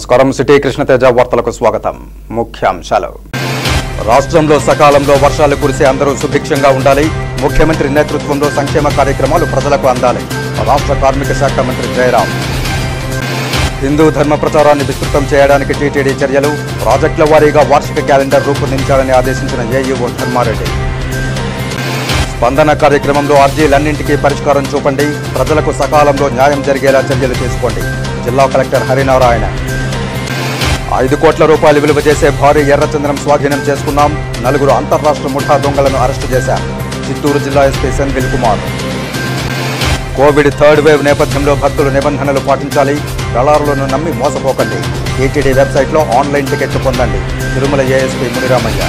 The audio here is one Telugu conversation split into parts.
నమస్కారం సిటీ కృష్ణతేజ వార్తలకు స్వాగతం ముఖ్యాంశాలు రాష్ట్రంలో సకాలంలో వర్షాలు కురిసే అందరూ సుభిక్షంగా ఉండాలి ముఖ్యమంత్రి నేతృత్వంలో సంక్షేమ కార్యక్రమాలు ప్రజలకు అందాలి రాష్ట్ర కార్మిక శాఖ మంత్రి జయరాం హిందూ ధర్మ ప్రచారాన్ని విస్తృతం చేయడానికి టీటీడీ చర్యలు ప్రాజెక్టుల వారీగా వార్షిక క్యాలెండర్ రూపొందించాలని ఆదేశించిన ఏఈఓ ధర్మారెడ్డి స్పందన కార్యక్రమంలో అర్జీలన్నింటికీ పరిష్కారం చూపండి ప్రజలకు సకాలంలో న్యాయం జరిగేలా చర్యలు తీసుకోండి జిల్లా కలెక్టర్ హరినారాయణ ఐదు కోట్ల రూపాయలు విలువ చేసే భారీ ఎర్రచంద్రం స్వాధీనం చేసుకున్నాం నలుగురు అంతర్రాష్ట్ర ముఠా దొంగలను అరెస్టు చేశాం చిత్తూరు జిల్లా SP Senthil Kumar covid third wave నేపథ్యంలో భక్తులు నిబంధనలు పాటించాలి దళారులను నమ్మి మోసపోకండి టీటీడీ వెబ్సైట్లో ఆన్లైన్ టికెట్లు పొందండి తిరుమల ఏఎస్పీ మునిరామయ్య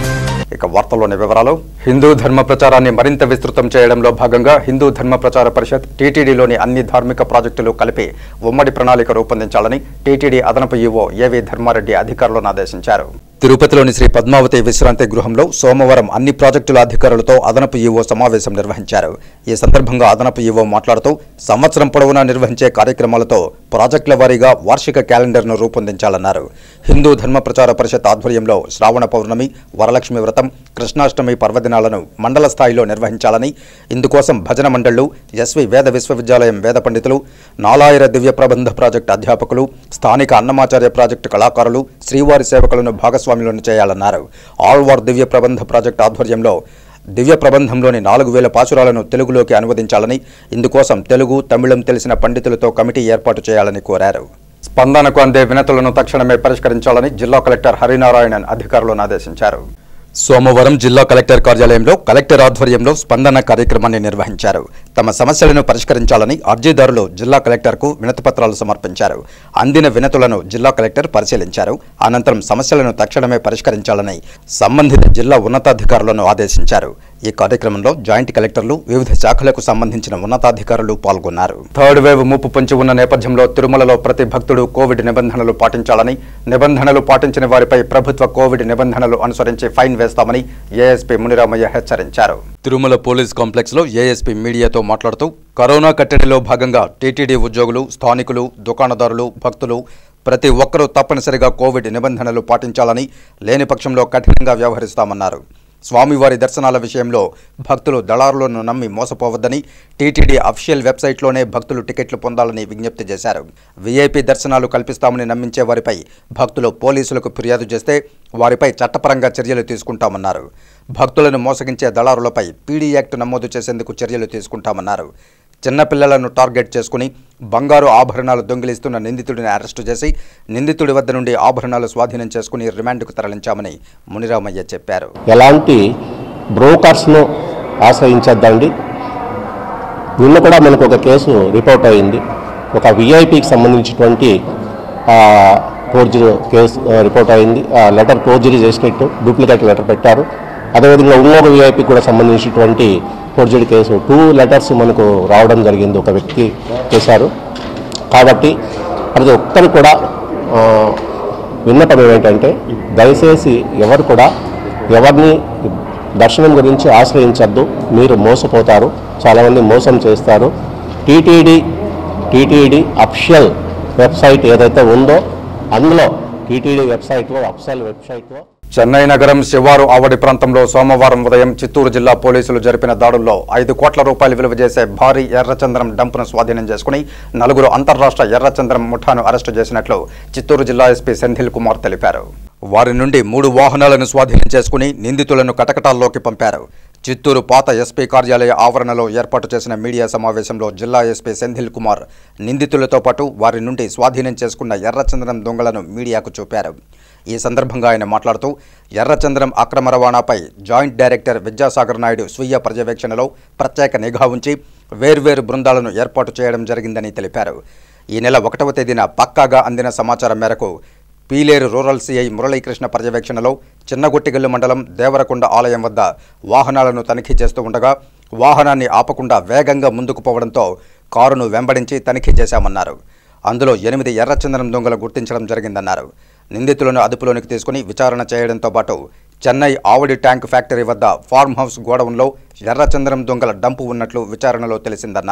ఇక వార్తల్లోని వివరాలు హిందూ ధర్మ ప్రచారాన్ని మరింత విస్తృతం చేయడంలో భాగంగా హిందూ ధర్మ ప్రచార పరిషత్ టీటీడీలోని అన్ని ధార్మిక ప్రాజెక్టులు కలిపి ఉమ్మడి ప్రణాళిక రూపొందించాలని టీటీడీ అదనపు ఈవో ఏవి ధర్మారెడ్డి అధికారులను ఆదేశించారు తిరుపతిలోని శ్రీ పద్మావతి విశ్రాంతి గృహంలో సోమవారం అన్ని ప్రాజెక్టుల అధికారులతో అదనపు ఈవో సమావేశం నిర్వహించారు ఈ సందర్భంగా అదనపు ఈవో మాట్లాడుతూ సంవత్సరం పొడవునా నిర్వహించే కార్యక్రమాలతో ప్రాజెక్టుల వారీగా వార్షిక క్యాలెండర్ను రూపొందించాలన్నారు హిందూ ధర్మ ప్రచార పరిషత్ ఆధ్వర్యంలో శ్రావణ పౌర్ణమి వరలక్ష్మి వ్రతం కృష్ణాష్టమి పర్వదినాలను మండల స్థాయిలో నిర్వహించాలని ఇందుకోసం భజన మండళ్లు ఎస్వి వేద విశ్వవిద్యాలయం వేద పండితులు నాలాయర దివ్య ప్రబంధ ప్రాజెక్టు అధ్యాపకులు స్థానిక అన్నమాచార్య ప్రాజెక్టు కళాకారులు శ్రీవారి సేవకులను భాగస్వాములను చేయాలన్నారు ఆళ్వార్ దివ్య ప్రబంధ ప్రాజెక్టు ఆధ్వర్యంలో దివ్య ప్రబంధంలోని నాలుగు వేల పాసురాలను తెలుగులోకి అనువదించాలని ఇందుకోసం తెలుగు తమిళం తెలిసిన పండితులతో కమిటీ ఏర్పాటు చేయాలని కోరారు స్పందనకు అందే వినతులను తక్షణమే పరిష్కరించాలని జిల్లా కలెక్టర్ హరినారాయణన్ అధికారులను ఆదేశించారు సోమవారం జిల్లా కలెక్టర్ కార్యాలయంలో కలెక్టర్ ఆధ్వర్యంలో స్పందన కార్యక్రమాన్ని నిర్వహించారు తమ సమస్యలను పరిష్కరించాలని అర్జీదారులు జిల్లా కలెక్టర్కు వినతిపత్రాలు సమర్పించారు అందిన వినతులను జిల్లా కలెక్టర్ పరిశీలించారు అనంతరం సమస్యలను తక్షణమే పరిష్కరించాలని సంబంధిత జిల్లా ఉన్నతాధికారులను ఆదేశించారు ఈ కార్యక్రమంలో జాయింట్ కలెక్టర్లు వివిధ శాఖలకు సంబంధించిన ఉన్నతాధికారులు పాల్గొన్నారు థర్డ్ వేవ్ ముప్పు పొంచి ఉన్న నేపథ్యంలో తిరుమలలో ప్రతి భక్తుడు కోవిడ్ నిబంధనలు పాటించాలని నిబంధనలు పాటించిన వారిపై ప్రభుత్వ కోవిడ్ నిబంధనలు అనుసరించి ఫైన్ వేస్తామని ఏఎస్పీ మునిరామయ్య హెచ్చరించారు తిరుమల పోలీస్ కాంప్లెక్స్ లో ఏఎస్పీ మీడియాతో మాట్లాడుతూ కరోనా కట్టడిలో భాగంగా టీటీడీ ఉద్యోగులు స్థానికులు దుకాణదారులు భక్తులు ప్రతి ఒక్కరూ తప్పనిసరిగా కోవిడ్ నిబంధనలు పాటించాలని లేని పక్షంలో కఠినంగా వ్యవహరిస్తామన్నారు స్వామివారి దర్శనాల విషయంలో భక్తులు దళారులను నమ్మి మోసపోవద్దని టీటీడీ అఫీషియల్ వెబ్సైట్లోనే భక్తులు టికెట్లు పొందాలని విజ్ఞప్తి చేశారు వీఐపీ దర్శనాలు కల్పిస్తామని నమ్మించే వారిపై భక్తులు పోలీసులకు ఫిర్యాదు చేస్తే వారిపై చట్టపరంగా చర్యలు తీసుకుంటామన్నారు భక్తులను మోసగించే దళారులపై పీడీ యాక్ట్ నమోదు చేసేందుకు చర్యలు తీసుకుంటామన్నారు చిన్నపిల్లలను టార్గెట్ చేసుకుని బంగారు ఆభరణాలు దొంగిలిస్తున్న నిందితుడిని అరెస్టు చేసి నిందితుడి వద్ద నుండి ఆభరణాలు స్వాధీనం చేసుకుని రిమాండ్కు తరలించామని మునిరామయ్య చెప్పారు ఎలాంటి బ్రోకర్స్ను ఆశ్రయించద్దండి నిన్న కూడా మనకు ఒక కేసు రిపోర్ట్ అయింది ఒక విఐపికి సంబంధించినటువంటి ఫోర్జరీ కేసు ఆ, రిపోర్ట్ అయింది ఆ లెటర్ ఫోర్జరీ చేసినట్టు డూప్లికేట్ లెటర్ పెట్టారు అదేవిధంగా ఇంకొక విఐపికి కూడా సంబంధించినటువంటి ఫోర్జరీ కేసు టూ లెటర్స్ మనకు రావడం జరిగింది ఒక వ్యక్తి చేశారు కాబట్టి ప్రతి ఒక్కరు కూడా ఆ, విన్నపం ఏమిటంటే దయచేసి ఎవరు కూడా ఎవరిని దర్శనం గురించి ఆశ్రయించద్దు మీరు మోసపోతారు చాలామంది మోసం చేస్తారు టీటీడీ టీటీడీ అఫిషియల్ వెబ్సైట్ ఏదైతే ఉందో అందులో టీటీడీ వెబ్సైట్లో అఫిషియల్ వెబ్సైట్లో చెన్నై నగరం శివారు ఆవడి ప్రాంతంలో సోమవారం ఉదయం చిత్తూరు జిల్లా పోలీసులు జరిపిన దాడుల్లో ఐదు కోట్ల రూపాయలు విలువ చేసే భారీ ఎర్రచంద్రం డంపును స్వాధీనం చేసుకుని నలుగురు అంతర్రాష్ట్ర ఎర్రచంద్రం ముఠాను అరెస్టు చేసినట్లు చిత్తూరు జిల్లా ఎస్పీ సెంధిల్ కుమార్ తెలిపారు వారి నుండి మూడు వాహనాలను స్వాధీనం చేసుకుని నిందితులను కటకటాల్లోకి పంపారు చిత్తూరు పాత ఎస్పీ కార్యాలయ ఆవరణలో ఏర్పాటు చేసిన మీడియా సమావేశంలో జిల్లా ఎస్పీ సెంధిల్ కుమార్ నిందితులతో పాటు వారి నుండి స్వాధీనం చేసుకున్న ఎర్రచంద్రం దొంగలను మీడియాకు చూపారు ఈ సందర్భంగా ఆయన మాట్లాడుతూ ఎర్రచంద్రం అక్రమ రవాణాపై జాయింట్ డైరెక్టర్ విద్యాసాగర్ నాయుడు స్వీయ పర్యవేక్షణలో ప్రత్యేక నిఘా ఉంచి వేర్వేరు బృందాలను ఏర్పాటు చేయడం జరిగిందని తెలిపారు ఈ నెల ఒకటవ తేదీన పక్కాగా అందిన సమాచారం మేరకు పీలేరు రూరల్ సీఐ మురళీకృష్ణ పర్యవేక్షణలో చిన్నగొట్టిగల్లు మండలం దేవరకొండ ఆలయం వద్ద వాహనాలను తనిఖీ చేస్తూ ఉండగా వాహనాన్ని ఆపకుండా వేగంగా ముందుకు పోవడంతో కారును వెంబడించి తనిఖీ చేశామన్నారు అందులో ఎనిమిది ఎర్రచందనం దొంగలు గుర్తించడం జరిగిందన్నారు నిందితులను అదుపులోనికి తీసుకుని విచారణ చేయడంతో పాటు చెన్నై ఆవడి ట్యాంక్ ఫ్యాక్టరీ వద్ద ఫార్మ్ హౌస్ గోడౌన్లో ఎర్రచందనం దొంగల డంపు ఉన్నట్లు విచారణలో తెలిసిందన్నారు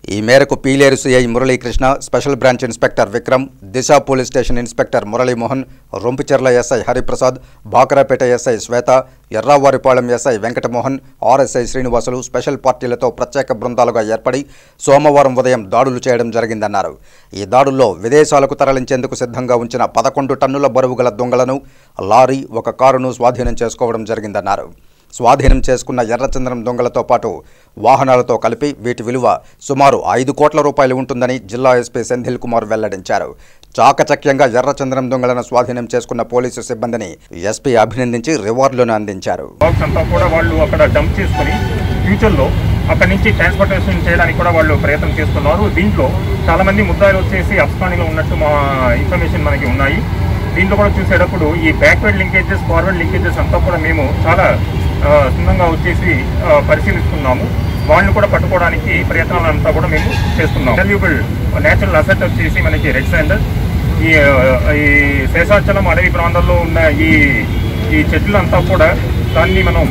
ఈ మేరకు Pileru CI Muralikrishna special branch inspector Vikram Disha police station inspector Muralimohan Rompicherla SI Hariprasad Bakarapeta SI Sweta Yerravaripalem SI Venkatamohan RSI Srinivasulu special పార్టీలతో ప్రత్యేక బృందాలుగా ఏర్పడి సోమవారం ఉదయం దాడులు చేయడం జరిగిందన్నారు ఈ దాడుల్లో విదేశాలకు తరలించేందుకు సిద్ధంగా ఉంచిన పదకొండు టన్నుల బరువు గల దొంగలను లారీ ఒక కారును స్వాధీనం చేసుకోవడం జరిగిందన్నారు స్వాధీనం చేసుకున్న ఎర్రచందనం దొంగలతో పాటు వాహనాలతో కలిపి వీటి విలువ సుమారు ఐదు కోట్ల రూపాయలు ఉంటుందని జిల్లా ఎస్పీ సెంధిల్ కుమార్ వెల్లడించారు చాకచక్యంగా ఎర్రచందనం దొంగలను స్వాధీనం చేసుకున్న పోలీసు సిబ్బందిని ఎస్పీ అభినందించి రివార్డులను అందించారు బాక్స్ అంతా కూడా వాళ్ళు అక్కడ డంప్ చేసుకొని ఫ్యూచర్లో అక్కడ నుంచి ట్రాన్స్పోర్టేషన్ చేయడానికి కూడా వాళ్ళు ప్రయత్నం చేస్తున్నారు దీంట్లో చాలా మంది ముద్దాయిలు వచ్చేసి అప్స్కానిలో ఉన్నట్టు మా ఇన్ఫర్మేషన్ మనకి ఉన్నాయి దీంట్లో కూడా చూసేటప్పుడు ఈ బ్యాక్వర్డ్ లింకేజెస్ ఫార్వర్డ్ లింకేజెస్ అంతా కూడా మేము చాలా ఆ, సున్నంగా వచ్చేసి ఆ, పరిశీలిస్తున్నాము వాళ్ళని కూడా పట్టుకోవడానికి ప్రయత్నాలు అంతా కూడా మేము చేస్తున్నాం వాల్యుబుల్ నేచురల్ అసెట్ వచ్చేసి మనకి రెడ్ శాండల్ ఈ ఆ, ఈ శేషాచలం అడవి ప్రాంతాల్లో ఉన్న ఈ ఈ చెట్లంతా కూడా దాన్ని మనం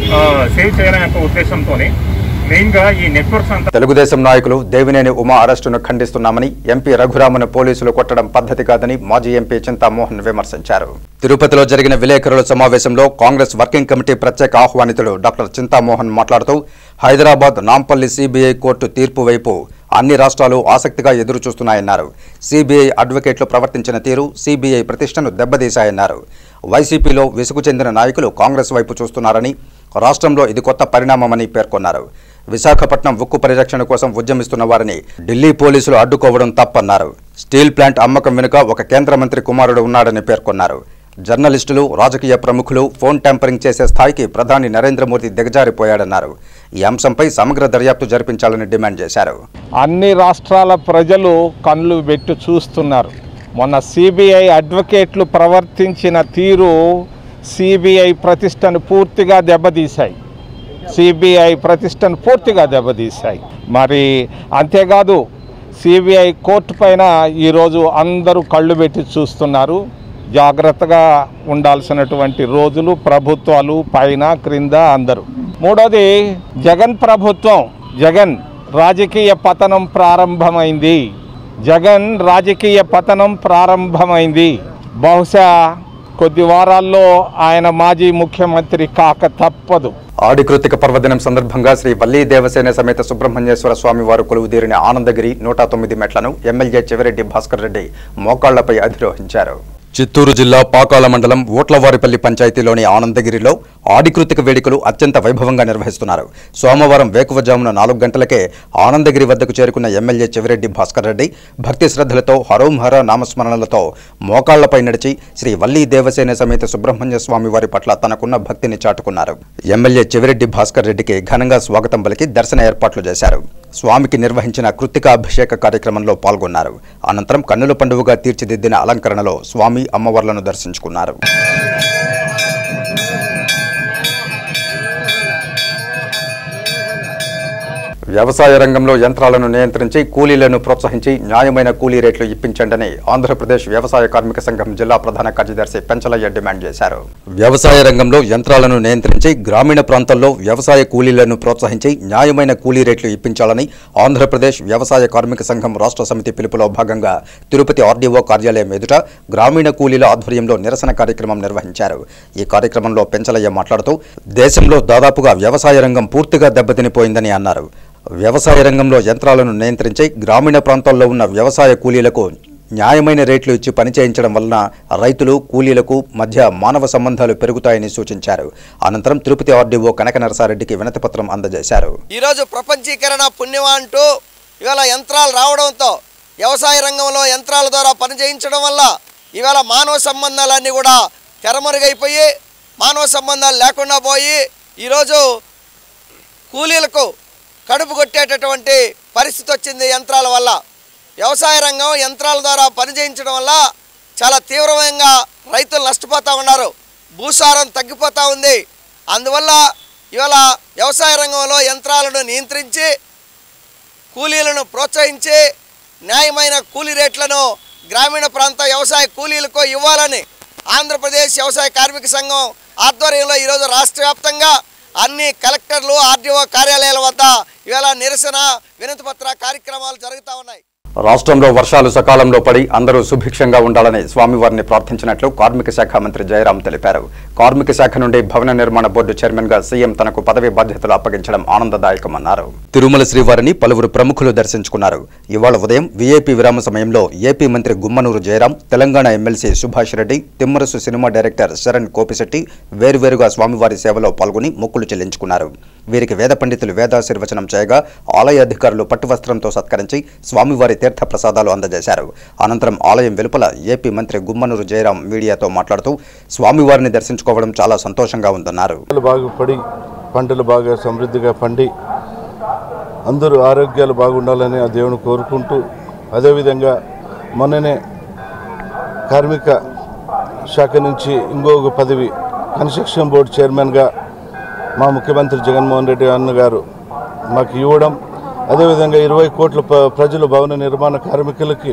సేవ్ చేయాలనే ఒక ఉద్దేశంతోనే మెయిన్గా ఈ నెట్వర్క్స్ అంతా తెలుగుదేశం నాయకులు దేవినేని ఉమా అరెస్టును ఖండిస్తున్నామని ఎంపీ రఘురామను పోలీసులు కొట్టడం పద్ధతి కాదని మాజీ ఎంపీ చింతామోహన్ విమర్శించారు తిరుపతిలో జరిగిన విలేకరుల సమావేశంలో కాంగ్రెస్ వర్కింగ్ కమిటీ ప్రత్యేక ఆహ్వానితుడు డాక్టర్ చింతామోహన్ మాట్లాడుతూ హైదరాబాద్ నాంపల్లి సిబిఐ కోర్టు తీర్పు వైపు అన్ని రాష్ట్రాలు ఆసక్తిగా ఎదురు చూస్తున్నాయన్నారు సిబిఐ అడ్వకేట్లు ప్రవర్తించిన తీరు సిబిఐ ప్రతిష్టను దెబ్బతీశాయన్నారు వైసీపీలో విసుగు చెందిన నాయకులు కాంగ్రెస్ వైపు చూస్తున్నారని రాష్ట్రంలో ఇది కొత్త పరిణామమని పేర్కొన్నారు విశాఖపట్నం ఉక్కు పరిరక్షణ కోసం ఉద్యమిస్తున్న వారిని ఢిల్లీ పోలీసులు అడ్డుకోవడం తప్పన్నారు స్టీల్ ప్లాంట్ అమ్మకం వెనుక ఒక కేంద్ర మంత్రి కుమారుడు ఉన్నాడని పేర్కొన్నారు జర్నలిస్టులు రాజకీయ ప్రముఖులు ఫోన్ ట్యాంపరింగ్ చేసే స్థాయికి ప్రధాని నరేంద్ర మోదీ దిగజారిపోయాడన్నారు ఈ అంశంపై సమగ్ర దర్యాప్తు జరిపించాలని డిమాండ్ చేశారు అన్ని రాష్ట్రాల ప్రజలు కళ్ళు పెట్టి చూస్తున్నారు మొన్న సిబిఐ అడ్వకేట్లు ప్రవర్తించిన తీరు సిబిఐ ప్రతిష్టను పూర్తిగా దెబ్బతీశాయి సిబిఐ ప్రతిష్టను పూర్తిగా దెబ్బతీశాయి మరి అంతేకాదు సిబిఐ కోర్టు పైన ఈరోజు అందరూ కళ్ళు పెట్టి చూస్తున్నారు జాగ్రత్తగా ఉండాల్సినటువంటి రోజులు ప్రభుత్వాలు పైన క్రింద అందరూ మూడోది జగన్ ప్రభుత్వం జగన్ రాజకీయ పతనం ప్రారంభమైంది జగన్ రాజకీయ పతనం ప్రారంభమైంది బహుశా కొద్ది వారాల్లో ఆయన మాజీ ముఖ్యమంత్రి కాక తప్పదు ఆడి కృతిక పర్వదినం సందర్భంగా శ్రీ వల్లీ దేవసేన సమేత సుబ్రహ్మణ్యేశ్వర స్వామి వారు కొలువుదీరిన ఆనందగిరి నూట తొమ్మిది మెట్లను ఎమ్మెల్యే చెవిరెడ్డి భాస్కర్ రెడ్డి మోకాళ్లపై అధిరోహించారు చిత్తూరు జిల్లా పాకాల మండలం ఓట్లవారిపల్లి పంచాయతీలోని ఆనందగిరిలో ఆడికృతిక వేడుకలు అత్యంత వైభవంగా నిర్వహిస్తున్నారు సోమవారం వేకువజామున నాలుగు గంటలకే ఆనందగిరి వద్దకు చేరుకున్న ఎమ్మెల్యే చెవిరెడ్డి భాస్కర్ రెడ్డి భక్తి శ్రద్ధలతో హరోం హర నామస్మరణలతో మోకాళ్లపై నడిచి శ్రీ వల్లీ దేవసేన సమేత సుబ్రహ్మణ్య స్వామి వారి పట్ల తనకున్న భక్తిని చాటుకున్నారు ఎమ్మెల్యే చెవిరెడ్డి భాస్కర్ రెడ్డికి ఘనంగా స్వాగతం పలికి దర్శన ఏర్పాట్లు చేశారు స్వామికి నిర్వహించిన కృత్తిక అభిషేక కార్యక్రమంలో పాల్గొన్నారు అనంతరం కన్నుల పండుగగా తీర్చిదిద్దిన అలంకరణలో స్వామి అమ్మవార్లను దర్శించుకున్నారు వ్యవసాయ రంగంలో యంత్రాలను నియంత్రించి కూలీలను ప్రోత్సహించి న్యాయమైన కూలీ రేట్లు ఇప్పించండని ఆంధ్రప్రదేశ్ వ్యవసాయ కార్మిక సంఘం జిల్లా ప్రధాన కార్యదర్శి పెంచలయ్య డిమాండ్ చేశారు వ్యవసాయ రంగంలో యంత్రాలను నియంత్రించి గ్రామీణ ప్రాంతాల్లో వ్యవసాయ కూలీలను ప్రోత్సహించి న్యాయమైన కూలీ రేట్లు ఇప్పించాలని ఆంధ్రప్రదేశ్ వ్యవసాయ కార్మిక సంఘం రాష్ట్ర సమితి పిలుపులో భాగంగా తిరుపతి ఆర్డీఓ కార్యాలయం ఎదుట గ్రామీణ కూలీల ఆధ్వర్యంలో నిరసన కార్యక్రమం నిర్వహించారు ఈ కార్యక్రమంలో పెంచలయ్య మాట్లాడుతూ దేశంలో దాదాపుగా వ్యవసాయ రంగం పూర్తిగా దెబ్బతినిపోయిందని అన్నారు వ్యవసాయ రంగంలో యంత్రాలను నియంత్రించి గ్రామీణ ప్రాంతాల్లో ఉన్న వ్యవసాయ కూలీలకు న్యాయమైన రేట్లు ఇచ్చి పని చేయించడం వలన రైతులు కూలీలకు మధ్య మానవ సంబంధాలు పెరుగుతాయని సూచించారు అనంతరం తిరుపతి ఆర్డీఓ కనక నరసారెడ్డికి వినతిపత్రం అందజేశారు ఈరోజు ప్రపంచీకరణ పుణ్యమా అంటూ ఇవాళ యంత్రాలు రావడంతో వ్యవసాయ రంగంలో యంత్రాల ద్వారా పని చేయించడం వల్ల ఇవాళ మానవ సంబంధాలన్నీ కూడా తెరమరుగైపోయి మానవ సంబంధాలు లేకుండా పోయి ఈరోజు కూలీలకు కడుపు కొట్టేటటువంటి పరిస్థితి వచ్చింది యంత్రాల వల్ల వ్యవసాయ రంగం యంత్రాల ద్వారా పని చేయించడం వల్ల చాలా తీవ్రంగా రైతులు నష్టపోతూ ఉన్నారు భూసారం తగ్గిపోతూ ఉంది అందువల్ల ఇవాళ వ్యవసాయ రంగంలో యంత్రాలను నియంత్రించి కూలీలను ప్రోత్సహించి న్యాయమైన కూలీ రేట్లను గ్రామీణ ప్రాంత వ్యవసాయ కూలీలకు ఇవ్వాలని ఆంధ్రప్రదేశ్ వ్యవసాయ కార్మిక సంఘం ఆధ్వర్యంలో ఈరోజు రాష్ట్ర వ్యాప్తంగా అన్ని కలెక్టర్లు ఆర్డీఓ కార్యాలయాల వద్ద ఇవాళ నిరసన వినతి పత్ర కార్యక్రమాలు జరుగుతూ ఉన్నాయి రాష్ట్రంలో వర్షాలు సకాలంలో పడి అందరూ సుభిక్షంగా ఉండాలని స్వామివారిని ప్రార్థించినట్లు కార్మిక శాఖ మంత్రి జయరాం తెలిపారు కార్మిక శాఖ నుండి భవన నిర్మాణ బోర్డు చైర్మన్ గా సీఎం తనకు పదవి బాధ్యతలు అప్పగించడం ఆనందదాయకమన్నారు తిరుమల శ్రీవారిని పలువురు ప్రముఖులు దర్శించుకున్నారు ఇవాళ ఉదయం వీఐపీ విరామ సమయంలో ఏపీ మంత్రి Gummanur Jayaram Telangana MLC Subhash Reddy Thimmarusu cinema director Saran Kopisetty వేరువేరుగా స్వామివారి సేవలో పాల్గొని మొక్కులు చెల్లించుకున్నారు వీరికి వేద పండితులు వేదాశీర్వచనం చేయగా ఆలయ అధికారులు పట్టువస్త్రంతో సత్కరించి స్వామివారి తీర్థ ప్రసాదాలు అందజేశారు అనంతరం ఆలయం వెలుపల ఏపీ మంత్రి గుమ్మనూరు జయరాం మీడియాతో మాట్లాడుతూ స్వామివారిని దర్శించుకోవడం చాలా సంతోషంగా ఉందన్నారు పంటలు బాగా పడి పంటలు బాగా సమృద్ధిగా పండి అందరూ ఆరోగ్యాలు బాగుండాలని ఆ దేవుని కోరుకుంటూ అదేవిధంగా మొన్ననే కార్మిక శాఖ నుంచి ఇంకొక పదవి కన్స్ట్రక్షన్ బోర్డు చైర్మన్గా మా ముఖ్యమంత్రి జగన్మోహన్ రెడ్డి అన్న గారు మాకు ఇవ్వడం అదేవిధంగా ఇరవై కోట్ల ప- ప్రజలు భవన నిర్మాణ కార్మికులకి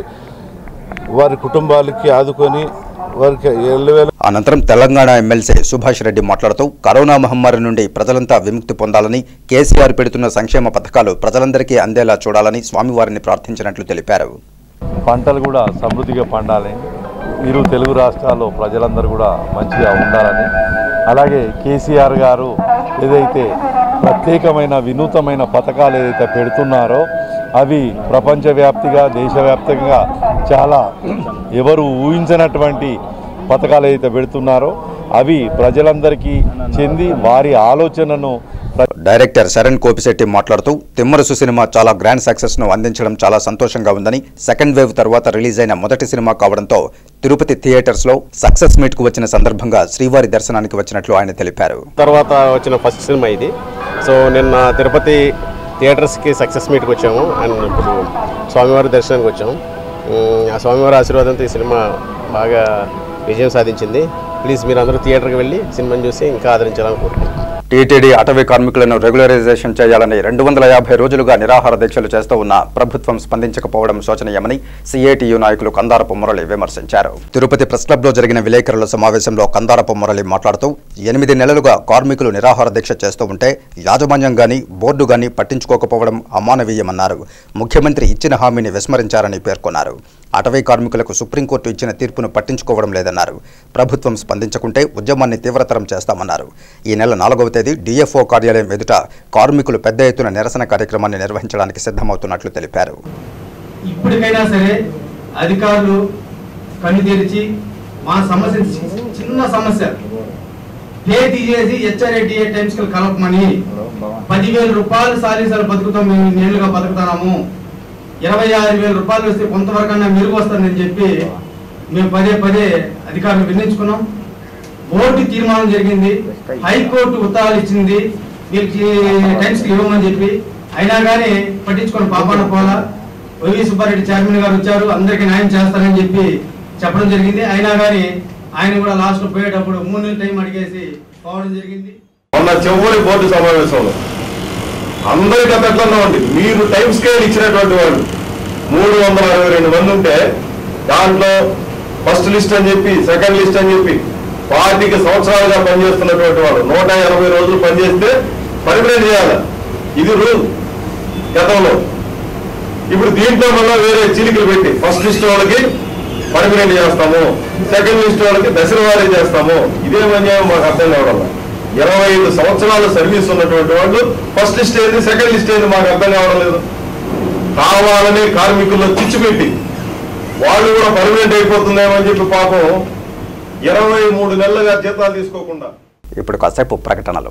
వారి కుటుంబాలకి ఆదుకొని వారికి ఎల్లవేళ అనంతరం తెలంగాణ ఎమ్మెల్సీ సుభాష్ రెడ్డి మాట్లాడుతూ కరోనా మహమ్మారి నుండి ప్రజలంతా విముక్తి పొందాలని కేసీఆర్ పెడుతున్న సంక్షేమ పథకాలు ప్రజలందరికీ అందేలా చూడాలని స్వామివారిని ప్రార్థించినట్లు తెలిపారు పంటలు కూడా సమృద్ధిగా పండాలి ఇరు తెలుగు రాష్ట్రాల్లో ప్రజలందరూ కూడా మంచిగా ఉండాలని అలాగే కేసీఆర్ గారు ఏదైతే ప్రత్యేకమైన వినూతమైన పథకాలు ఏదైతే పెడుతున్నారో అవి ప్రపంచవ్యాప్తిగా దేశవ్యాప్తంగా చాలా ఎవరు ఊహించినటువంటి పథకాలు ఏదైతే పెడుతున్నారో అవి ప్రజలందరికీ చెంది వారి ఆలోచనను ప్ర- డైరెక్టర్ శరణ్ కోపిశెట్టి మాట్లాడుతూ తిమ్మరసు సినిమా చాలా గ్రాండ్ సక్సెస్ ను అందించడం చాలా సంతోషంగా ఉందని సెకండ్ వేవ్ తర్వాత రిలీజ్ అయిన మొదటి సినిమా కావడంతో తిరుపతి థియేటర్స్ లో సక్సెస్ మీట్ కు వచ్చిన సందర్భంగా శ్రీవారి దర్శనానికి వచ్చినట్లు ఆయన తెలిపారు తర్వాత వచ్చిన ఫస్ట్ సినిమా ఇది సో నిన్న తిరుపతి థియేటర్స్కి సక్సెస్ మీట్కి వచ్చాము అండ్ ఇప్పుడు స్వామివారి దర్శనానికి వచ్చాము ఉమ్, ఆ స్వామివారి ఆశీర్వాదంతో ఈ సినిమా బాగా విజయం సాధించింది ప్లీజ్ మీరు అందరూ థియేటర్కి వెళ్ళి సినిమాని చూసి ఇంకా ఆదరించాలని కోరుకుంటున్నాను టీటీడీ అటవీ కార్మికులను రెగ్యులరైజేషన్ చేయాలని రెండు వందల యాభై రోజులుగా నిరాహార దీక్షలు చేస్తూ ఉన్న ప్రభుత్వం స్పందించకపోవడం శోచనీయమని సిఐటియు నాయకులు కందారపు మురళి విమర్శించారు తిరుపతి ప్రెస్ క్లబ్లో జరిగిన విలేకరుల సమావేశంలో కందారపు మురళి మాట్లాడుతూ ఎనిమిది నెలలుగా కార్మికులు నిరాహార దీక్ష చేస్తూ ఉంటే యాజమాన్యం గాని బోర్డు గాని పట్టించుకోకపోవడం అమానవీయమన్నారు ముఖ్యమంత్రి ఇచ్చిన హామీని విస్మరించారని పేర్కొన్నారు అటవీ కార్మికులకు సుప్రీంకోర్టు ఇచ్చిన తీర్పును పట్టించుకోవడం లేదన్నారు ప్రభుత్వం స్పందించకుంటే ఉద్యమాన్ని తీవ్రతరం చేస్తామన్నారు ఈ నెల నాలుగవ తేదీ డిఎఫ్ఓ కార్యాలయం ఎదుట కార్మికులు పెద్ద ఎత్తున నిరసన కార్యక్రమాన్ని నిర్వహించడానికి సిద్ధమవుతున్నట్లు తెలిపారు ఇప్పటికైనా సరే అధికారులు కన్ను తెరిచి మా సమస్య చి- చిన్న సమస్య పే తీసేసి హెచ్ఆర్ఏడిఏ టైమ్స్ కలపమని పదివేల రూపాయలు సాలీసాలు బతుకుతాం మేము నేనుగా బతుకుతున్నాము ఇరవై ఆరు వేల రూపాయలు వస్తే కొంతవరకన్నా మెరుగు వస్తుందని చెప్పి మేము పదే పదే అధికారులు విన్నించుకున్నాం బోర్డు తీర్మానం జరిగింది హైకోర్టు ఉత్తరాలు ఇచ్చింది వీళ్ళకి టైమ్స్ ఇవ్వమని చెప్పి అయినా కానీ పట్టించుకొని పాపాన పోలా వైవి సుబ్బారెడ్డి చైర్మన్ గారు వచ్చారు అందరికీ న్యాయం చేస్తారని చెప్పి చెప్పడం జరిగింది అయినా కానీ ఆయన కూడా లాస్ట్ లో పోయేటప్పుడు మూడు నెలల టైం అడిగేసి పోవడం జరిగింది మొన్న చెవుని బోర్డు సమావేశంలో అందరికి అట్లా ఉంది మీరు టైం స్కేల్ ఇచ్చినటువంటి వాళ్ళు మూడు వందల అరవై రెండు మంది ఉంటే దాంట్లో ఫస్ట్ లిస్ట్ అని చెప్పి సెకండ్ లిస్ట్ అని చెప్పి పార్టీకి సంవత్సరాలుగా పనిచేస్తున్నటువంటి వాళ్ళు నూట ఎనభై రోజులు పనిచేస్తే పర్మనెంట్ చేయాలి ఇది రూల్ గతంలో ఇప్పుడు దీంట్లో మళ్ళీ వేరే చిలికలు పెట్టి ఫస్ట్ లిస్ట్ వాళ్ళకి పర్మనెంట్ చేస్తాము సెకండ్ లిస్ట్ వాళ్ళకి దశల వారీ చేస్తాము ఇదే అన్యాయం మాకు అర్థం కావడం లేదు. ఇరవై ఐదు సంవత్సరాల సర్వీస్ ఉన్నటువంటి వాళ్ళు ఫస్ట్ లిస్ట్ ఏంది సెకండ్ లిస్ట్ ఏంది మాకు అర్థం కావడం లేదు కావాలని కార్మికుల్లో చిచ్చు పెట్టి వాళ్ళు కూడా పర్మనెంట్ అయిపోతుందేమో అని చెప్పి పాపం ఇరవై మూడు నెలలుగా జీతాలు తీసుకోకుండా ఇప్పుడు కాసేపు ప్రకటనలు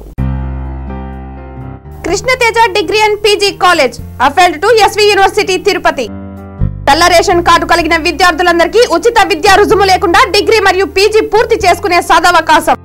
Krishnateja degree and PG college affiliated to SV university Tirupati తెల్ల రేషన్ కార్డు కలిగిన విద్యార్థులందరికీ ఉచిత విద్యా రుజుము లేకుండా డిగ్రీ మరియు పీజీ పూర్తి చేసుకునే సదవకాశం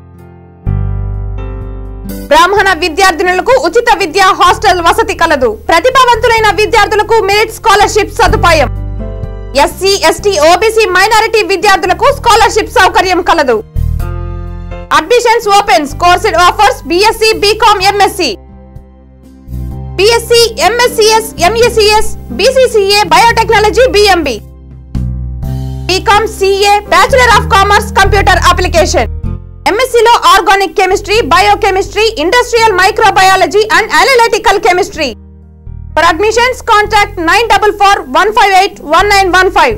బ్రాహ్మణ విద్యార్థినులకు ఉచిత విద్యా హాస్టల్ వసతి కలదు ప్రతిభావంతులైన విద్యార్థులకు మెరిట్ స్కాలర్షిప్ సదుపాయం ఎస్సీ ఎస్టీ ఓబీసీ మైనారిటీ విద్యార్థులకు స్కాలర్షిప్ సౌకర్యం కలదు admissions opens course offers BSc BCom MSc BSc MSCS MSCS BCCA biotechnology BMB BCom CA bachelor of commerce computer application ఎంఎస్సీలో organic chemistry biochemistry industrial microbiology and analytical chemistry For admissions, contact 944-158-1915,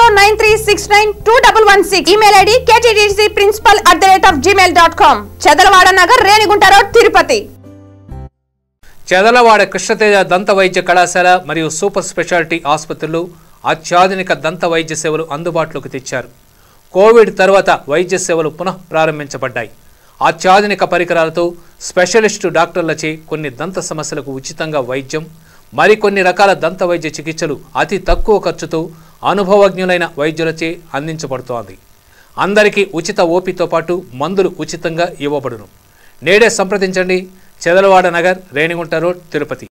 7093692116. Email ID ktdcprincipal at the rate of gmail.com. Chadalavada Nagar Renigunta road Tirupati Chedalavada Krishnateja దంత వైద్య కళాశాల మరియు సూపర్ స్పెషాలిటీ ఆసుపత్రులు అత్యాధునిక దంత వైద్య సేవలు అందుబాటులోకి తెచ్చారు కోవిడ్ తర్వాత వైద్య సేవలు పునః ప్రారంభించబడ్డాయి అత్యాధునిక పరికరాలతో స్పెషలిస్టు డాక్టర్లచే కొన్ని దంత సమస్యలకు ఉచితంగా వైద్యం మరికొన్ని రకాల దంత వైద్య చికిత్సలు అతి తక్కువ ఖర్చుతో అనుభవజ్ఞులైన వైద్యులచే అందించబడుతోంది అందరికీ ఉచిత ఓపీతో పాటు మందులు ఉచితంగా ఇవ్వబడును నేడే సంప్రదించండి చెదలవాడ నగర్ రేణిగుంట రోడ్ తిరుపతి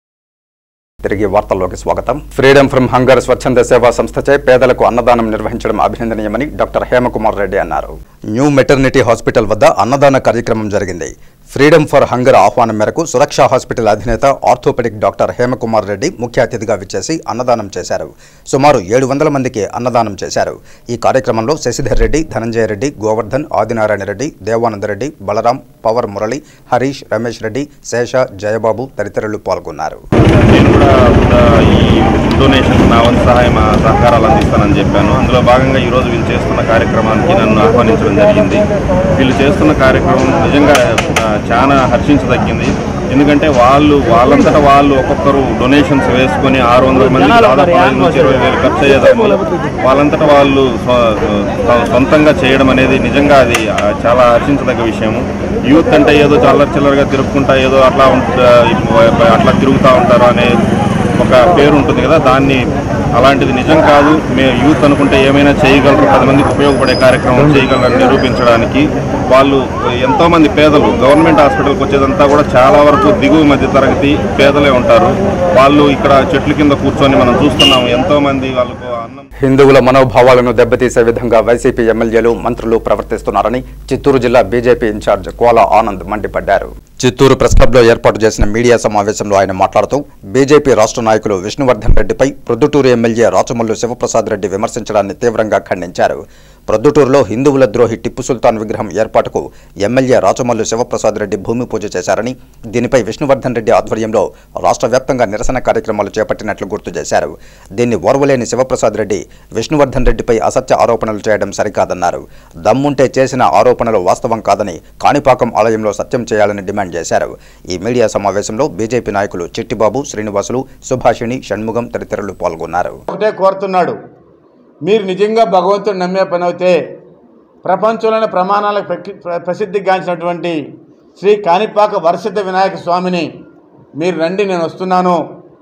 తిరిగి వార్తల్లోకి స్వాగతం ఫ్రీడమ్ ఫ్రమ్ హంగర్ స్వచ్ఛంద సేవా సంస్థచే పేదలకు అన్నదానం నిర్వహించడం అభినందనీయమని డాక్టర్ హేమకుమార్ రెడ్డి అన్నారు న్యూ మెటర్నిటీ హాస్పిటల్ వద్ద అన్నదాన కార్యక్రమం జరిగింది ఫ్రీడమ్ ఫర్ హంగర్ ఆహ్వానం మేరకు సురక్ష హాస్పిటల్ అధినేత ఆర్థోపెడిక్ డాక్టర్ హేమకుమార్ రెడ్డి ముఖ్య అతిథిగా విచ్చేసి అన్నదానం చేశారు సుమారు ఏడు వందల మందికి అన్నదానం చేశారు ఈ కార్యక్రమంలో శశిధర్ రెడ్డి ధనంజయ రెడ్డి గోవర్ధన్ ఆదినారాయణ రెడ్డి దేవానంద రెడ్డి బలరాం పవర్ మురళి హరీష్ రమేష్ రెడ్డి శేష జయబాబు తదితరులు పాల్గొన్నారు నేను కూడా ఆ, ఈ డొనేషన్ నా వంతు సహాయం ఆ, సహకారాలు అందిస్తానని చెప్పాను అందులో భాగంగా ఈరోజు వీళ్ళు చేస్తున్న కార్యక్రమానికి నన్ను ఆహ్వానించడం జరిగింది వీళ్ళు చేస్తున్న కార్యక్రమం నిజంగా ఆ, చాలా హర్షించదగ్గింది ఎందుకంటే వాళ్ళు వాళ్ళంతటా వాళ్ళు ఒక్కొక్కరు డొనేషన్స్ వేసుకొని ఆరు వందల మంది దాదాపు పదిహేను నుంచి ఇరవై వేలు ఖర్చు అయ్యేదాన్ని వాళ్ళంతటా వాళ్ళు స్వ- స్వ- సొంతంగా చేయడం అనేది నిజంగా అది ఆ, చాలా హర్షించదగ్గ విషయము యూత్ అంటే ఏదో చల్లర చిల్లరగా తిరుక్కుంటా ఏదో అట్లా ఉంట- అట్లా తిరుగుతూ ఉంటారు అనే ఒక పేరు ఉంటుంది కదా దాన్ని అలాంటిది నిజం కాదు మేము యూత్ అనుకుంటే ఏమైనా చేయగలరు పది మందికి ఉపయోగపడే కార్యక్రమం చేయగలరని నిరూపించడానికి వాళ్ళు ఎంతోమంది పేదలు గవర్నమెంట్ హాస్పిటల్కి వచ్చేదంతా కూడా చాలా వరకు దిగువ మధ్య తరగతి పేదలే ఉంటారు వాళ్ళు ఇక్కడ చెట్ల కింద కూర్చొని మనం చూస్తున్నాము ఎంతోమంది వాళ్ళకు అన్నం హిందువుల మనోభావాలను దెబ్బతీసే విధంగా వైసీపీ ఎమ్మెల్యేలు మంత్రులు ప్రవర్తిస్తున్నారని చిత్తూరు జిల్లా బీజేపీ ఇన్ఛార్జ్ కోల ఆనంద్ మండిపడ్డారు చిత్తూరు ప్రెస్ క్లబ్లో ఏర్పాటు చేసిన మీడియా సమావేశంలో ఆయన మాట్లాడుతూ బీజేపీ రాష్ట్ర నాయకులు విష్ణువర్ధన్ రెడ్డిపై ప్రొద్దుటూరు ఎమ్మెల్యే రాచమల్లు శివప్రసాద్ రెడ్డి విమర్శించడాన్ని తీవ్రంగా ఖండించారు ప్రొద్దుటూరులో హిందువుల ద్రోహి టిప్పు సుల్తాన్ విగ్రహం ఏర్పాటుకు ఎమ్మెల్యే రాచమల్లు శివప్రసాద్ రెడ్డి భూమి పూజ చేశారని దీనిపై విష్ణువర్ధన్ రెడ్డి ఆధ్వర్యంలో రాష్ట్ర వ్యాప్తంగా నిరసన కార్యక్రమాలు చేపట్టినట్లు గుర్తు చేశారు దీన్ని ఓర్వలేని శివప్రసాద్ రెడ్డి విష్ణువర్ధన్ రెడ్డిపై అసత్య ఆరోపణలు చేయడం సరికాదన్నారు దమ్ముంటే చేసిన ఆరోపణలు వాస్తవం కాదని కాణిపాకం ఆలయంలో సత్యం చేయాలని డిమాండ్ చేశారు ఈ మీడియా సమావేశంలో బీజేపీ నాయకులు చిట్టిబాబు శ్రీనివాసులు సుభాషిణి షణ్ముగం తదితరులు పాల్గొన్నారు ఒకటే కోరుతున్నాడు మీరు నిజంగా భగవంతుడు నమ్మే పని అయితే ప్రపంచంలోని ప్రమాణాలకు ప్రకి- ప్ర- ప్రసిద్ధిగాంచినటువంటి శ్రీ కాణిపాక వరసిద్ధ వినాయక స్వామిని మీరు రండి నేను వస్తున్నాను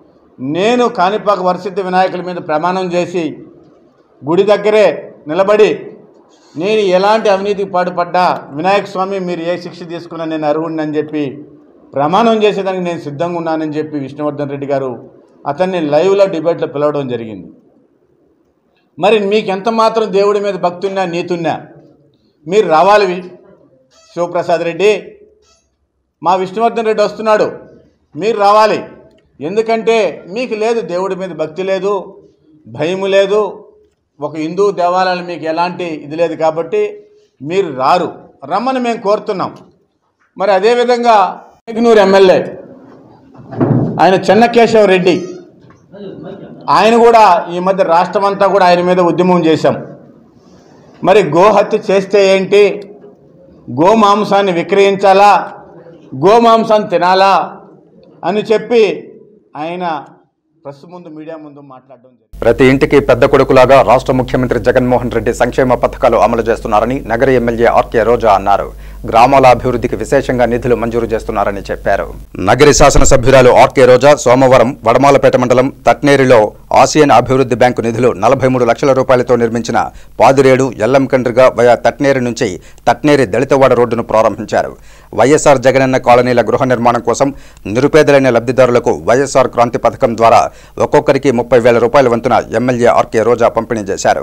నేను కాణిపాక వరసిద్ధ వినాయకుల మీద ప్రమాణం చేసి గుడి దగ్గరే నిలబడి నేను ఎలాంటి అవినీతికి పాటుపడ్డా వినాయక స్వామి మీరు ఏ శిక్ష తీసుకున్నా నేను అర్హుడిని అని చెప్పి ప్రమాణం చేసేదానికి నేను సిద్ధంగా ఉన్నానని చెప్పి విష్ణువర్ధన్ రెడ్డి గారు అతన్ని లైవ్లో డిబేట్లో పిలవడం జరిగింది మరి మీకు ఎంత మాత్రం దేవుడి మీద భక్తున్నా నీతున్నా మీరు రావాలి వి- శివప్రసాద్ రెడ్డి మా విష్ణువర్ధన్ రెడ్డి వస్తున్నాడు మీరు రావాలి ఎందుకంటే మీకు లేదు దేవుడి మీద భక్తి లేదు భయము లేదు ఒక హిందూ దేవాలయాలు మీకు ఎలాంటి ఇది లేదు కాబట్టి మీరు రారు రమ్మని మేము కోరుతున్నాం మరి అదేవిధంగా ఎగ్నూరు ఎమ్మెల్యే ఆయన చెన్నకేశవ రెడ్డి ఆయన కూడా ఈ మధ్య రాష్ట్రం అంతా కూడా ఆయన మీద ఉద్యమం చేశాం మరి గోహత్య చేస్తే ఏంటి గోమాంసాన్ని విక్రయించాలా గోమాంసాన్ని తినాలా అని చెప్పి ఆయన ప్రెస్ ముందు మీడియా ముందు మాట్లాడడం జరిగింది ప్రతి ఇంటికి పెద్ద కొడుకులాగా రాష్ట్ర ముఖ్యమంత్రి జగన్మోహన్ రెడ్డి సంక్షేమ పథకాలు అమలు చేస్తున్నారని నగర ఎమ్మెల్యే ఆర్కే రోజా అన్నారు గ్రామాల అభివృద్ధికి విశేషంగా నిధులు మంజూరు చేస్తున్నారని చెప్పారు నగరి శాసనసభ్యురాలు ఆర్కే రోజా సోమవారం వడమాలపేట మండలం తట్నేరిలో ఆసియన్ అభివృద్ధి బ్యాంకు నిధులు నలభై మూడు లక్షల రూపాయలతో నిర్మించిన పాదిరేడు ఎల్లంకండ్రిగా వయా తట్నేరు నుంచి తట్నేరి దళితవాడ రోడ్డును ప్రారంభించారు వైఎస్ఆర్ జగనన్న కాలనీల గృహ నిర్మాణం కోసం నిరుపేదలైన లబ్ధిదారులకు వైఎస్ఆర్ క్రాంతి పథకం ద్వారా ఒక్కొక్కరికి ముప్పై వేల రూపాయల వంతున ఎమ్మెల్యే ఆర్కే రోజా పంపిణీ చేశారు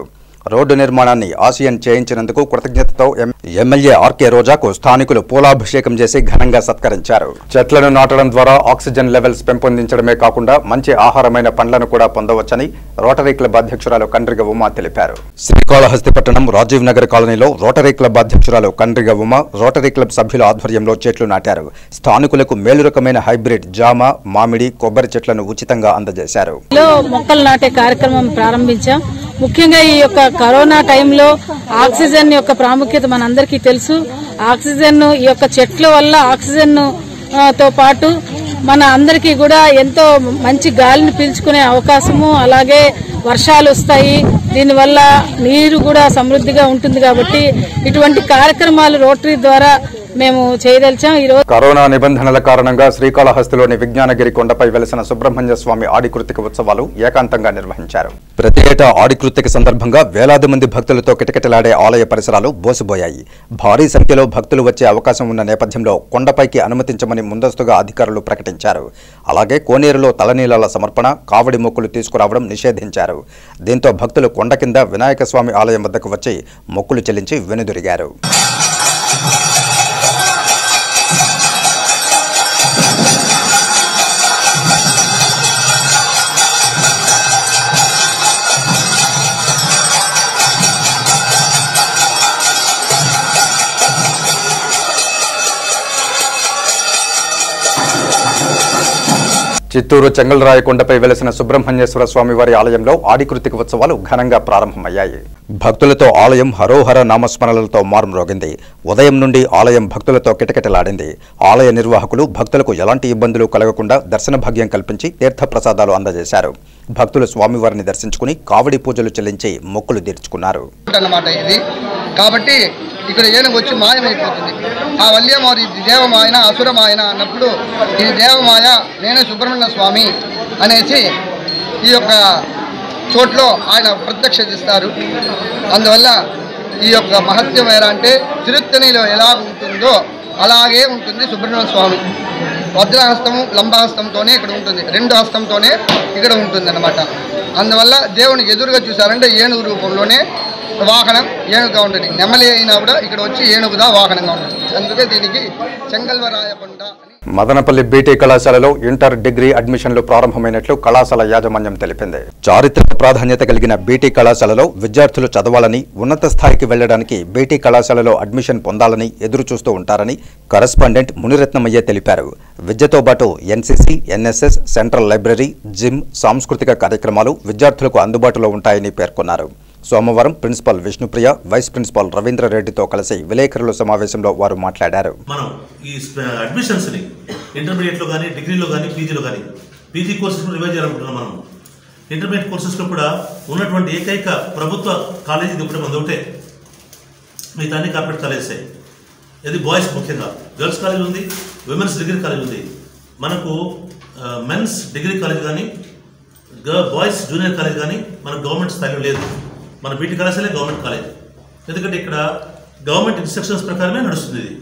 రోడ్డు నిర్మాణాన్ని ఆసియన్ చేయించినందుకు కృతజ్ఞతతో ఎం- ఎమ్మెల్యే ఆర్కే రోజాకు స్థానికులు పూలాభిషేకం చేసి ఘనంగా సత్కరించారు చెట్లను నాటడం ద్వారా ఆక్సిజన్ లెవెల్స్ పెంపొందించడమే కాకుండా మంచి ఆహారమైన పండ్లను కూడా పొందవచ్చని రోటరీ క్లబ్ అధ్యక్షురాలు కండ్రిగ ఉమా తెలిపారు శ్రీకాళహస్తిపట్టణం రాజీవ్ నగర్ కాలనీలో రోటరీ క్లబ్ అధ్యక్షురాలు కండ్రిగ ఉమా రోటరీ క్లబ్ సభ్యుల ఆధ్వర్యంలో చెట్లు నాటారు స్థానికులకు మేలు రకమైన హైబ్రిడ్ జామ మామిడి కొబ్బరి చెట్లను ఉచితంగా అందజేశారు లో మొక్కలు నాటే కార్యక్రమం ప్రారంభించాం ముఖ్యంగా ఈ యొక్క కరోనా టైంలో ఆక్సిజన్ యొక్క ప్రాముఖ్యత మనందరికీ తెలుసు ఆక్సిజన్ ఈ యొక్క చెట్ల వల్ల ఆక్సిజన్ ఆ, తో పాటు మన అందరికీ కూడా ఎంతో మంచి గాలిని పీల్చుకునే అవకాశము అలాగే వర్షాలు వస్తాయి దీనివల్ల నీరు కూడా సమృద్ధిగా ఉంటుంది కాబట్టి ఇటువంటి కార్యక్రమాలు రోటరీ ద్వారా మేము చేయదలిచాం ఈరోజు కరోనా నిబంధనల కారణంగా శ్రీకాళహస్తిలోని విజ్ఞానగిరి కొండపై వెలిసిన సుబ్రహ్మణ్య స్వామి ఆడికృతిక ఉత్సవాలు ఏకాంతంగా నిర్వహించారు ప్రతి ఏటా ఆడికృతిక సందర్భంగా వేలాది మంది భక్తులతో కిటకిటలాడే ఆలయ పరిసరాలు బోసిపోయాయి భారీ సంఖ్యలో భక్తులు వచ్చే అవకాశం ఉన్న నేపథ్యంలో కొండపైకి అనుమతించమని ముందస్తుగా అధికారులు ప్రకటించారు అలాగే కోనేరులో తలనీలాల సమర్పణ కావడి మొక్కులు తీసుకురావడం నిషేధించారు దీంతో భక్తులు కొండ కింద వినాయక స్వామి ఆలయం వద్దకు వచ్చి మొక్కులు చెల్లించి వెనుదిరిగారు చిత్తూరు చెంగల్రాయ కొండపై వెలిసిన సుబ్రహ్మణ్యేశ్వర స్వామి వారి ఆలయంలో ఆడికృతిక ఉత్సవాలు ఘనంగా ప్రారంభమయ్యాయి భక్తులతో ఆలయం హరోహర నామస్మరణలతో మారుమ్రోగింది ఉదయం నుండి ఆలయం భక్తులతో కిటకిటలాడింది ఆలయ నిర్వాహకులు భక్తులకు ఎలాంటి ఇబ్బందులు కలగకుండా దర్శన భాగ్యం కల్పించి తీర్థప్రసాదాలు అందజేశారు భక్తులు స్వామివారిని దర్శించుకుని కావడి పూజలు చెల్లించి మొక్కులు తీర్చుకున్నారు అన్నమాట ఇది కాబట్టి ఇక్కడ ఏనుగు వచ్చి మాయమైపోతుంది ఆ వల్యమారి ఇది దేవమాయన అసురమాయన అన్నప్పుడు ఇది దేవమాయ నేనే సుబ్రహ్మణ్య స్వామి అనేసి ఈ యొక్క చోట్లో ఆయన ప్రత్యక్షిస్తారు అందువల్ల ఈ యొక్క మహత్యం ఎలా అంటే తిరుత్తనిలో ఎలా ఉంటుందో అలాగే ఉంటుంది సుబ్రహ్మణ్య స్వామి వజ్రహస్తము లంబహస్తంతోనే ఇక్కడ ఉంటుంది రెండు హస్తంతోనే ఇక్కడ ఉంటుంది అనమాట అందువల్ల దేవునికి ఎదురుగా చూసారంటే ఏనుగు రూపంలోనే వాహనం ఏనుగుగా ఉంటుంది నెమలి అయినా కూడా ఇక్కడ వచ్చి ఏనుగుగా వాహనంగా ఉంటుంది అందుకే దీనికి చెంగల్వరాయ కొండ అని మదనపల్లి బీటీ కళాశాలలో ఇంటర్ డిగ్రీ అడ్మిషన్లు ప్రారంభమైనట్లు కళాశాల యాజమాన్యం తెలిపింది చారిత్రక ప్రాధాన్యత కలిగిన బీటీ కళాశాలలో విద్యార్థులు చదవాలని ఉన్నత స్థాయికి వెళ్లడానికి బీటీ కళాశాలలో అడ్మిషన్ పొందాలని ఎదురు చూస్తూ ఉంటారని కరస్పాండెంట్ మునిరత్నమయ్య తెలిపారు విద్యతో పాటు NCC NSS central library gym సాంస్కృతిక కార్యక్రమాలు విద్యార్థులకు అందుబాటులో ఉంటాయని పేర్కొన్నారు సోమవారం ప్రిన్సిపాల్ విష్ణుప్రియ వైస్ ప్రిన్సిపాల్ రవీంద్రరెడ్డితో కలిసి విలేకరుల సమావేశంలో వారు మాట్లాడారు మనం ఈ స్ప- అడ్మిషన్స్ని ఇంటర్మీడియట్లో కానీ డిగ్రీలో కానీ పీజీలో కానీ పీజీ కోర్సెస్ రివైజ్ చేయాలనుకుంటున్నాం మనం ఇంటర్మీడియట్ కోర్సెస్లో కూడా ఉన్నటువంటి ఏకైక ప్రభుత్వ కాలేజీ ఇది ఒకటి మనది ఒకటే మిగతా అన్ని కార్పొరేట్ కాలేజెసే ఇది బాయ్స్ ముఖ్యంగా గర్ల్స్ కాలేజ్ ఉంది విమెన్స్ డిగ్రీ కాలేజ్ ఉంది మనకు మెన్స్ డిగ్రీ కాలేజ్ కానీ గర్ బాయ్స్ జూనియర్ కాలేజ్ కానీ మనకు గవర్నమెంట్ స్థాయిలో లేదు మన బీటీ కళాశాలే గవర్నమెంట్ కాలేజ్ ఎందుకంటే ఇక్కడ గవర్నమెంట్ ఇన్స్ట్రక్షన్స్ ప్రకారమే నడుస్తుంది ఇది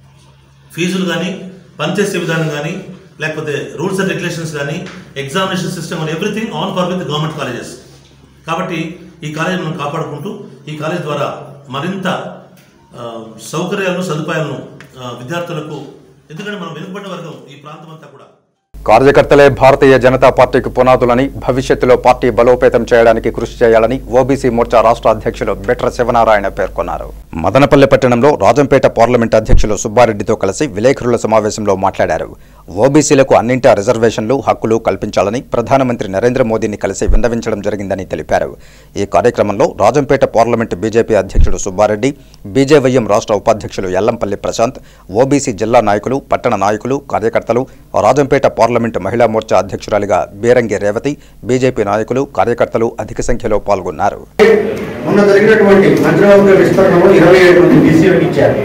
ఫీజులు కానీ పనిచేసే విధానం కానీ లేకపోతే రూల్స్ అండ్ రెగ్యులేషన్స్ కానీ examination system and everything on for with government colleges కాబట్టి ఈ కాలేజ్ మనం కాపాడుకుంటూ ఈ కాలేజ్ ద్వారా మరింత ఆ, సౌకర్యాలను సదుపాయాలను ఆ, విద్యార్థులకు ఎందుకంటే మనం వెనుకబడ్డ వర్గం ఈ ప్రాంతం అంతా కూడా కార్యకర్తలే భారతీయ జనతా పార్టీకి పునాదులని భవిష్యత్తులో పార్టీ బలోపేతం చేయడానికి కృషి చేయాలని ఓబీసీ మోర్చా రాష్ట్ర అధ్యక్షులు బిట్ర శివనారాయణ పేర్కొన్నారు మదనపల్లి పట్టణంలో రాజంపేట పార్లమెంట్ అధ్యక్షులు సుబ్బారెడ్డితో కలిసి విలేకరుల సమావేశంలో మాట్లాడారు ఓబీసీలకు అన్నింటా రిజర్వేషన్లు హక్కులు కల్పించాలని ప్రధానమంత్రి నరేంద్ర మోదీని కలిసి విన్నవించడం జరిగిందని తెలిపారు ఈ కార్యక్రమంలో రాజంపేట పార్లమెంట్ బీజేపీ అధ్యక్షుడు సుబ్బారెడ్డి బీజేవైఎం రాష్ట్ర ఉపాధ్యక్షులు ఎల్లంపల్లి ప్రశాంత్ ఓబీసీ జిల్లా నాయకులు పట్టణ నాయకులు కార్యకర్తలు రాజంపేట పార్లమెంట్ మహిళా మోర్చా అధ్యక్షురాలిగా బీరంగి రేవతి బీజేపీ నాయకులు కార్యకర్తలు అధిక సంఖ్యలో పాల్గొన్నారు మొన్న జరిగినటువంటి మంత్రివర్గ విస్తరణలో ఇరవై ఏడు మంది బీసీలకు ఇచ్చారు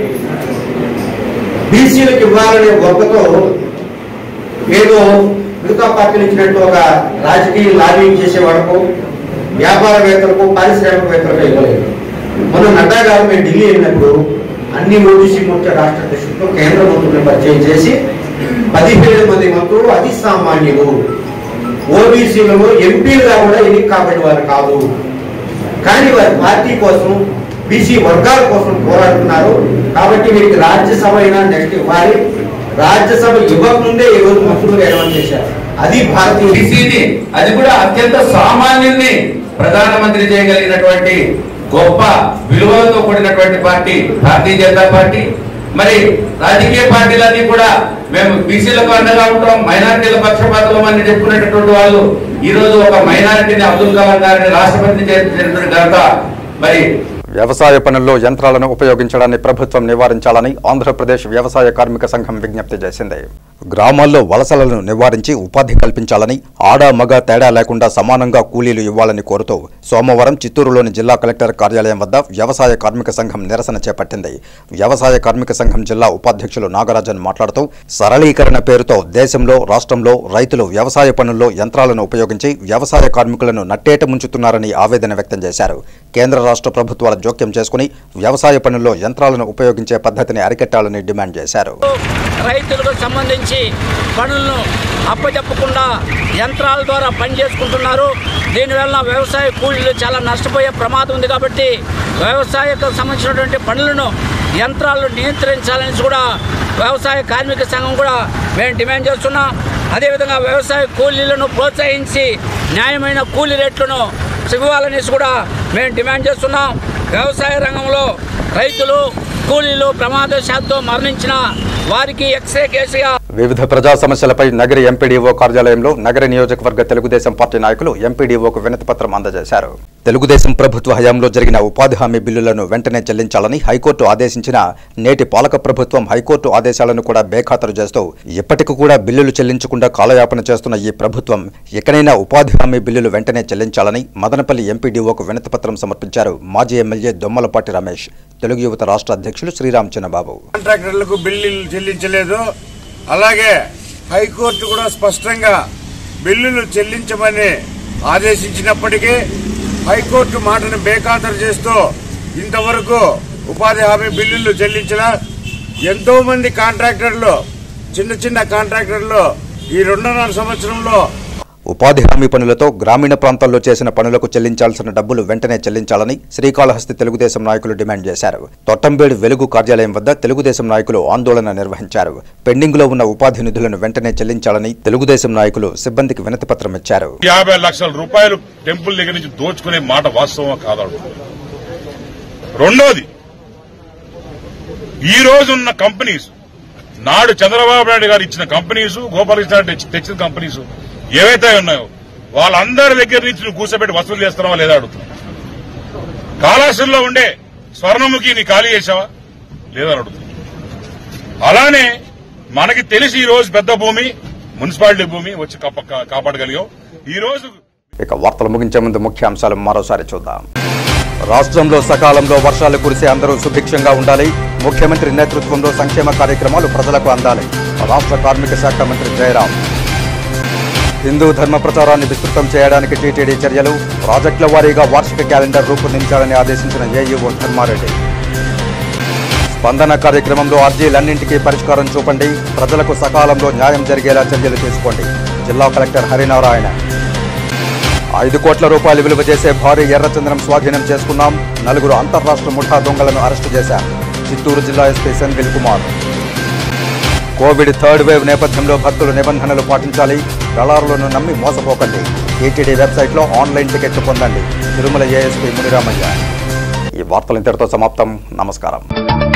బీసీలకు ఇవ్వాలనే ఒక్కతో ఏదో మిగతా పార్టీలు ఇచ్చినట్టు ఒక రాజకీయ లాబింగ్ చేసే వాళ్ళకు వ్యాపారవేత్తలకు పారిశ్రామికవేత్తలకు ఇవ్వలేదు మొన్న నడ్డా గారు మేము ఢిల్లీ వెళ్ళినప్పుడు అన్ని ఓబీసీ మోర్చా రాష్ట్ర అధ్యక్షులతో కేంద్ర మంత్రులను పరిచయం చేసి పదిహేడు మంది మంత్రులు అతి సామాన్యులు ఓబీసీలలో ఎంపీలుగా కూడా ఎన్నిక కాబట్టి వారు కాదు కానీ వారి పార్టీ కోసం బీసీ వర్గాల కోసం పోరాడుతున్నారు కాబట్టి వీరికి రాజ్యసభ అయినా నెక్స్ట్ ఇవ్వాలి రాజ్యసభ ఇవ్వకముందే ఈ రోజు మంత్రులు ఏర్పాటు చేశారు అది భారతీయ బీసీని అది కూడా అత్యంత సామాన్యుల్ని ప్రధానమంత్రి చేయగలిగినటువంటి గొప్ప విలువలతో కూడినటువంటి పార్టీ భారతీయ జనతా పార్టీ మరి రాజకీయ పార్టీలన్నీ కూడా మేము బీసీలకు అండగా ఉంటాం మైనారిటీల పక్షపాతం అని చెప్పుకునేటటువంటి వాళ్ళు ఈ రోజు ఒక మైనారిటీని అబ్దుల్ కలాం గారిని రాష్ట్రపతి చేసినటువంటి ఘనత మరి వ్యవసాయ పనుల్లో యంత్రాలను ఉపయోగించడాన్ని ప్రభుత్వం నివారించాలని ఆంధ్రప్రదేశ్ వ్యవసాయ కార్మిక సంఘం విజ్ఞప్తి చేసింది గ్రామాల్లో వలసలను నివారించి ఉపాధి కల్పించాలని ఆడ మగ తేడా లేకుండా సమానంగా కూలీలు ఇవ్వాలని కోరుతూ సోమవారం చిత్తూరులోని జిల్లా కలెక్టర్ కార్యాలయం వద్ద వ్యవసాయ కార్మిక సంఘం నిరసన చేపట్టింది వ్యవసాయ కార్మిక సంఘం జిల్లా ఉపాధ్యక్షులు నాగరాజన్ మాట్లాడుతూ సరళీకరణ పేరుతో దేశంలో రాష్ట్రంలో రైతులు వ్యవసాయ పనుల్లో యంత్రాలను ఉపయోగించి వ్యవసాయ కార్మికులను నట్టేట ముంచుతున్నారని ఆవేదన వ్యక్తం చేశారు కేంద్ర రాష్ట్ర ప్రభుత్వాల జోక్యం చేసుకుని వ్యవసాయ పనుల్లో యంత్రాలను ఉపయోగించే పద్ధతిని అరికట్టాలని డిమాండ్ చేశారు రైతులకు సంబంధించి పనులను అప్పచెప్పకుండా యంత్రాల ద్వారా పని చేసుకుంటున్నారు దీనివల్ల వ్యవసాయ కూలీలు చాలా నష్టపోయే ప్రమాదం ఉంది కాబట్టి వ్యవసాయకు సంబంధించినటువంటి పనులను యంత్రాలను నియంత్రించాలని కూడా వ్యవసాయ కార్మిక సంఘం కూడా మేము డిమాండ్ చేస్తున్నాం అదేవిధంగా వ్యవసాయ కూలీలను ప్రోత్సహించి న్యాయమైన కూలీ రేట్లను ఇవ్వాలనేసి కూడా మేము డిమాండ్ చేస్తున్నాం వ్యవసాయ రంగంలో రైతులు కూలీలు ప్రమాదశాత్తు మరణించిన వారికి ఎక్స్రే కేసుగా వివిధ ప్రజా సమస్యలపై నగరి ఎంపీడీఓ కార్యాలయంలో నగర నియోజకవర్గ తెలుగుదేశం పార్టీ నాయకులు ఎంపీడీఓకు వినతిపత్రం అందజేశారు తెలుగుదేశం ప్రభుత్వ హయాంలో జరిగిన ఉపాధి హామీ బిల్లులను వెంటనే చెల్లించాలని హైకోర్టు ఆదేశించిన నేటి పాలక ప్రభుత్వం హైకోర్టు ఆదేశాలను కూడా బేఖాతరు చేస్తూ ఇప్పటికి కూడా బిల్లులు చెల్లించకుండా కాలయాపన చేస్తున్న ఈ ప్రభుత్వం ఎక్కడైనా ఉపాధి హామీ బిల్లులు వెంటనే చెల్లించాలని మదనపల్లి ఎంపీడీఓకు వినతిపత్రం సమర్పించారు మాజీ ఎమ్మెల్యే దొమ్మలపాటి రమేష్ తెలుగు యువత రాష్ట్ర అధ్యక్షులు శ్రీరామ్ చిన్నబాబు కాంట్రాక్టర్లకు బిల్లులు చెల్లించలేదు అలాగే హైకోర్టు కూడా స్పష్టంగా బిల్లులు చెల్లించమని ఆదేశించినప్పటికీ హైకోర్టు మాటను బేఖాతరు చేస్తూ ఇంతవరకు ఉపాధి హామీ బిల్లులు చెల్లించిన ఎంతో మంది కాంట్రాక్టర్లు చిన్న చిన్న కాంట్రాక్టర్లు ఈ రెండున్నర సంవత్సరంలో ఉపాధి హామీ పనులతో గ్రామీణ ప్రాంతాల్లో చేసిన పనులకు చెల్లించాల్సిన డబ్బులు వెంటనే చెల్లించాలని శ్రీకాళహస్తి తెలుగుదేశం నాయకులు డిమాండ్ చేశారు తొట్టంబేడు వెలుగు కార్యాలయం వద్ద తెలుగుదేశం నాయకులు ఆందోళన నిర్వహించారు పెండింగ్ లో ఉన్న ఉపాధి నిధులను వెంటనే చెల్లించాలని తెలుగుదేశం నాయకులు సిబ్బందికి వినతిపత్రం ఇచ్చారు యాభై లక్షల రూపాయలు టెంపుల్ దగ్గర నుంచి దోచుకునే మాట వాస్తవం కాదాడు రెండోది ఈ రోజు ఉన్న కంపెనీస్ నాడు చంద్రబాబు నాయుడు గారు ఇచ్చిన కంపెనీస్ గోపాలకృష్ణ తెచ్చి- తెచ్చిన కంపెనీస్ ఏవైతే ఉన్నాయో వాళ్ళందరి దగ్గర నుంచి నువ్వు కూర్చోబెట్టి వసూలు చేస్తున్నావా లేదా అడుగుతున్నా కాళాశ్రంలో ఉండే స్వర్ణముఖి నీ ఖాళీ చేసావా లేదా అని అడుగుతున్నా అలానే మనకి తెలిసి ఈ రోజు పెద్ద భూమి మున్సిపాలిటీ భూమి వచ్చి కాప- కాపాడగలిగాం ఈ రోజు ఇక వార్తలు ముగించే ముందు ముఖ్యాంశాలు మరోసారి చూద్దాం రాష్ట్రంలో సకాలంలో వర్షాలు కురిసి అందరూ సుభిక్షంగా ఉండాలి ముఖ్యమంత్రి నేతృత్వంలో సంక్షేమ కార్యక్రమాలు ప్రజలకు అందాలి రాష్ట్ర కార్మిక శాఖ మంత్రి జయరాం హిందూ ధర్మ ప్రచారాన్ని విస్తృతం చేయడానికి టీటీడీ చర్యలు ప్రాజెక్టుల వారీగా వార్షిక క్యాలెండర్ రూపొందించాలని ఆదేశించిన ఏఈఓ ధర్మారెడ్డి స్పందన కార్యక్రమంలో అర్జీలన్నింటికీ పరిష్కారం చూపండి ప్రజలకు సకాలంలో న్యాయం జరిగేలా చర్యలు తీసుకోండి జిల్లా కలెక్టర్ హరినారాయణ ఐదు కోట్ల రూపాయలు విలువ చేసే భారీ ఎర్రచంద్రం స్వాధీనం చేసుకున్నాం నలుగురు అంతర్రాష్ట్ర ముఠా దొంగలను అరెస్టు చేశాం చిత్తూరు జిల్లా SP Senthil Kumar covid third wave నేపథ్యంలో భక్తులు నిబంధనలు పాటించాలి దళారులను నమ్మి మోసపోకండి టీటీడీ వెబ్సైట్లో ఆన్లైన్ టికెట్లు పొందండి తిరుమల ఏఎస్పీ మునిరామయ్య ఈ వార్తలు ఇంతటితో సమాప్తం నమస్కారం